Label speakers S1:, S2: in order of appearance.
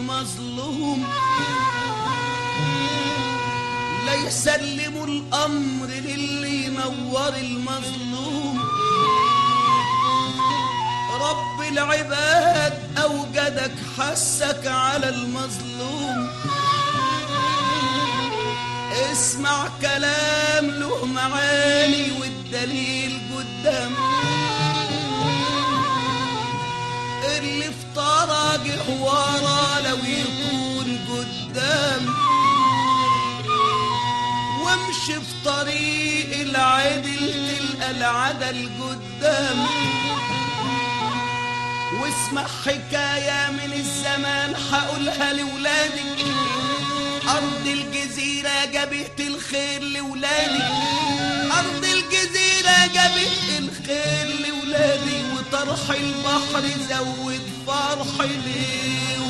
S1: المظلوم لا يسلموا الأمر للي ينور المظلوم رب العباد أوجدك حسك على المظلوم اسمع كلام له معاني والدليل قدام اللي في طرقه ورا لو يكون قدام وامشي في طريق العدل تلقى العدل قدام واسمع حكاية من الزمان حقولها لولادك أرض الجزيرة جابت الخير لولادي أرض الجزيرة جابت الخير لولادي وطرح البحر زود فرحي ليه